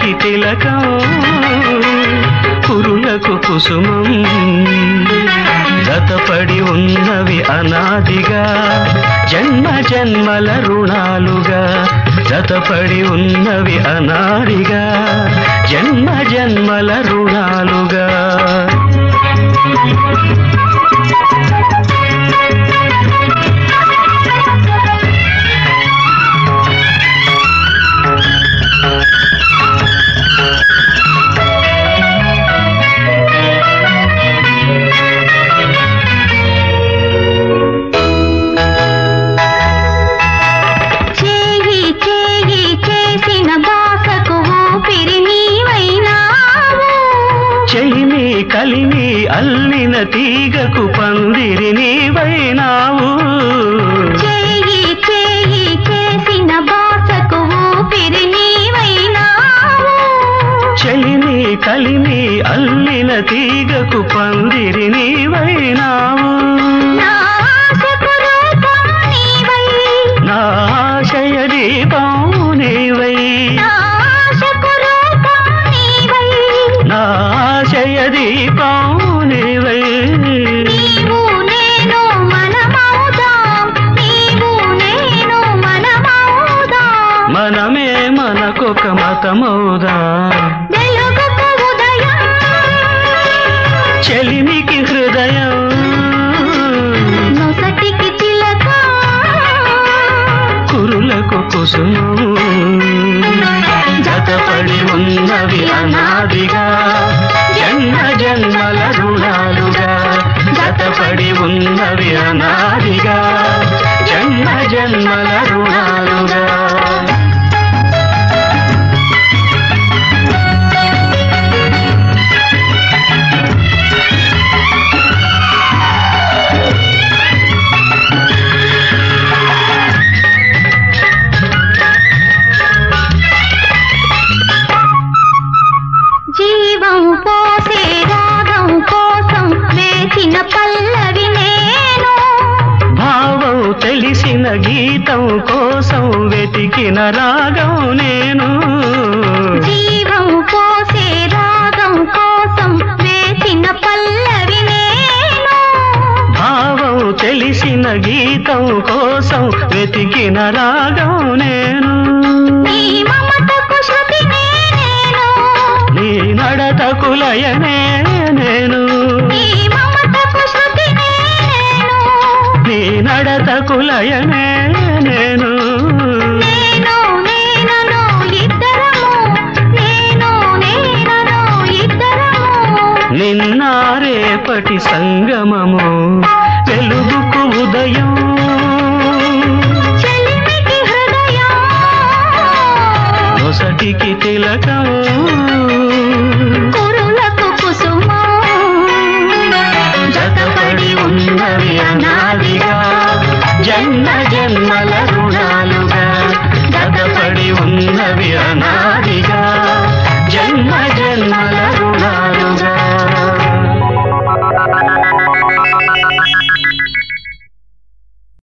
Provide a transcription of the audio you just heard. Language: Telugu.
నొసటికి తిలకం కురులకు కుసుమం గతపడి ఉన్నవి అనాదిగా జన్మ జన్మల రుణాలుగా గతపడి ఉన్నవి అనాదిగా జన్మ జన్మల రుణాలుగా చేయి చేయి చేసిన బాసకు ఊపిరి నీవైనావు చెలిమి కలిమి అల్లిన తీగకు పందిరి నీవైనావు చేయి చేయి చేసిన బాసకు ఊపిరి నీవైనావు చెలిమి కలిమి అల్లిన తీగకు పందిరి నీవైనావు నా ఆశకు రూపం నీవై నా ఆశయ దీపం నీవై నా ఆశకు రూపం నీవై నా ఆశయ దీపం నీవై నీవు నేను మనమవుదాం నీవు నేను మనమవుదాం మనమే మనకొక మతమౌదా వెలుగుకు ఉదయం చెలిమికి హృదయం నొసటికి చిలక కురులకు కుసుమం జతపడి ఉన్నవి అనాదిగా జన్మ జన్మల రుణాలుగా జతపడి ఉన్నవి అనాదిగా జన్మ జన్మల రుణాలుగా జీవం పోసే రాగం కోసం వేచిన పల్లవి నేను భావం తెలిసిన గీతం కోసం వెతికిన రాగం నేను జీవం పోసే రాగం కోసం వేసిన పల్లవి నేను భావం తెలిసిన గీతం కోసం వెతికిన రాగం నేను నీ మమతకు శృతినే నేను నీ నడతకు లయనే నేను నీ మమతకు శృతినే నేను నీ నడతకు లయనే నేను నేను నేనను ఇద్దరము నేను నేనను ఇద్దరము నిన్న రేపటి సంగమము వెలుగుకు ఉదయం చెలిమికి హృదయం నొసటికి తిలకం కురులకు కుసుమం జతపడి ఉన్నవి అనాదిగా జన్మ జన్మల రుణాలుగా జతపడి ఉన్నవి అనాదిగా జన్మ జన్మల